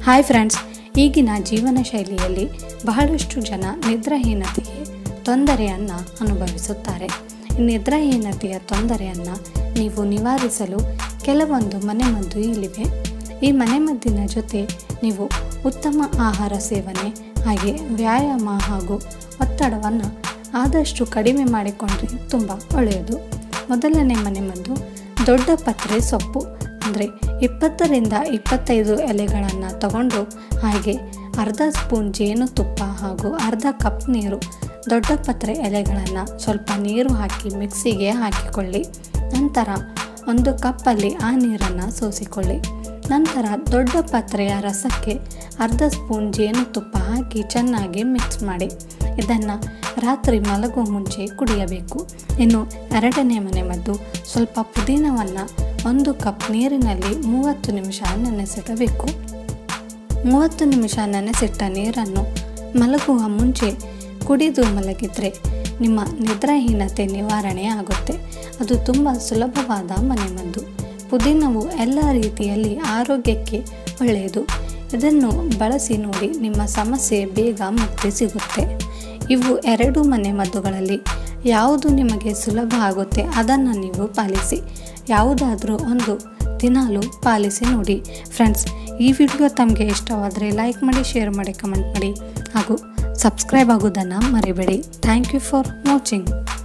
hi friends ಈಗಿನ ಜೀವನ ಶೈಲಿಯಲ್ಲಿ ಬಹಳಷ್ಟು ಜನ ನಿದ್ರಾಹೀನತೆಗೆ ತೊಂದರೆಯನ್ನು ಅನುಭವಿಸುತ್ತಾರೆ ಈ ನಿದ್ರಾಹೀನತೆಯ ತೊಂದರೆಯನ್ನು ನೀವು ನಿವಾರಿಸಲು ಕೆಲವೊಂದು ಮನೆಮದ್ದು ಇಲ್ಲಿವೆ ಈ ಮನೆಮದ್ದಿನ ಜೊತೆ ನೀವು ಉತ್ತಮ ಆಹಾರ ಸೇವನೆ ಹಾಗೆ ವ್ಯಾಯಾಮ ಹಾಗೂ ಒತ್ತಡವನ್ನು ಆದಷ್ಟು ಕಡಿಮೆ ಮಾಡಿಕೊಂಡ್ರೆ ತುಂಬ ಒಳ್ಳೆಯದು ಮೊದಲನೇ ಮನೆಮದ್ದು ದೊಡ್ಡ ಪತ್ರೆ ಸೊಪ್ಪು ಅಂದರೆ ಇಪ್ಪತ್ತರಿಂದ ಇಪ್ಪತ್ತೈದು ಎಲೆಗಳನ್ನು ತಗೊಂಡು ಹಾಗೆ ಅರ್ಧ ಸ್ಪೂನ್ ಜೇನುತುಪ್ಪ ಹಾಗೂ ಅರ್ಧ ಕಪ್ ನೀರು ದೊಡ್ಡ ಪತ್ರೆ ಎಲೆಗಳನ್ನು ಸ್ವಲ್ಪ ನೀರು ಹಾಕಿ ಮಿಕ್ಸಿಗೆ ಹಾಕಿಕೊಳ್ಳಿ ನಂತರ ಒಂದು ಕಪ್ಪಲ್ಲಿ ಆ ನೀರನ್ನು ಸೋಸಿಕೊಳ್ಳಿ ನಂತರ ದೊಡ್ಡ ಪತ್ರೆಯ ರಸಕ್ಕೆ ಅರ್ಧ ಸ್ಪೂನ್ ಜೇನುತುಪ್ಪ ಹಾಕಿ ಚೆನ್ನಾಗಿ ಮಿಕ್ಸ್ ಮಾಡಿ ಇದನ್ನು ರಾತ್ರಿ ಮಲಗುವ ಮುಂಚೆ ಕುಡಿಯಬೇಕು ಇನ್ನು ಎರಡನೇ ಮನೆ ಮದ್ದು ಸ್ವಲ್ಪ ಪುದೀನವನ್ನು ಒಂದು ಕಪ್ ನೀರಿನಲ್ಲಿ ಮೂವತ್ತು ನಿಮಿಷ ನೆನೆಸಿಡಬೇಕು ಮೂವತ್ತು ನಿಮಿಷ ನೆನೆಸಿಟ್ಟ ನೀರನ್ನು ಮಲಗುವ ಮುಂಚೆ ಕುಡಿದು ಮಲಗಿದರೆ ನಿಮ್ಮ ನಿದ್ರಾಹೀನತೆ ನಿವಾರಣೆ ಆಗುತ್ತೆ ಅದು ತುಂಬ ಸುಲಭವಾದ ಮನೆಮದ್ದು ಪುದೀನವು ಎಲ್ಲ ರೀತಿಯಲ್ಲಿ ಆರೋಗ್ಯಕ್ಕೆ ಒಳ್ಳೆಯದು ಇದನ್ನು ಬಳಸಿ ನೋಡಿ ನಿಮ್ಮ ಸಮಸ್ಯೆ ಬೇಗ ಮುಕ್ತಿ ಸಿಗುತ್ತೆ ಇವು ಎರಡು ಮನೆಮದ್ದುಗಳಲ್ಲಿ ಯಾವುದು ನಿಮಗೆ ಸುಲಭ ಆಗುತ್ತೆ ಅದನ್ನು ನೀವು ಪಾಲಿಸಿ ಯಾವುದಾದ್ರೂ ಒಂದು ದಿನಾಲು ಪಾಲಿಸಿ ನೋಡಿ ಫ್ರೆಂಡ್ಸ್ ಈ ವಿಡಿಯೋ ತಮಗೆ ಇಷ್ಟವಾದರೆ ಲೈಕ್ ಮಾಡಿ ಶೇರ್ ಮಾಡಿ ಕಮೆಂಟ್ ಮಾಡಿ ಹಾಗೂ ಸಬ್ಸ್ಕ್ರೈಬ್ ಆಗೋದನ್ನು ಮರಿಬೇಡಿ ಥ್ಯಾಂಕ್ ಯು ಫಾರ್ ವಾಚಿಂಗ್